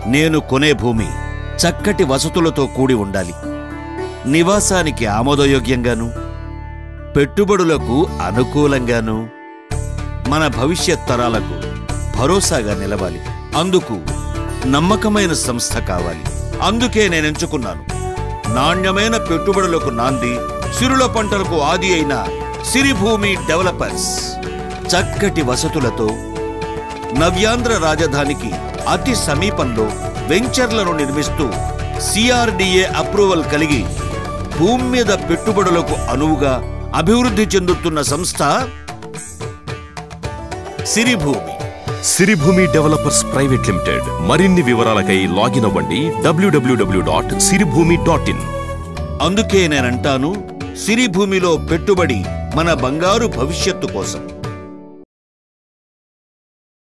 నేను కొనే భూమి చక్కటి వసతులతో కూడి ఉండాలి నివాసానికి ఆమోదయోగ్యంగాను పెట్టుబడులకు అనుకూలంగాను మన భవిష్యత్ తరాలకు భరోసాగా నిలవాలి అందుకు నమ్మకమైన సంస్థ కావాలి అందుకే నేను ఎంచుకున్నాను నాణ్యమైన పెట్టుబడులకు నాంది సిరుల పంటలకు ఆది అయిన సిరిభూమి డెవలపర్స్ చక్కటి వసతులతో నవ్యాంధ్ర రాజధానికి అతి సమీపంలో వెంచర్లను నిర్మిస్తూ సిఆర్డిఏ అప్రూవల్ కలిగి భూమి మీద పెట్టుబడులకు అనువుగా అభివృద్ధి చెందుతున్న సంస్థ Siribhoomi Siribhoomi developers private limited మరిన్ని వివరాలకై లాగిన్ అవ్వండి W W W dot Siribhoomi dot in అందుకే నేనంటాను సిరిభూమిలో పెట్టుబడి మన బంగారు భవిష్యత్తు కోసం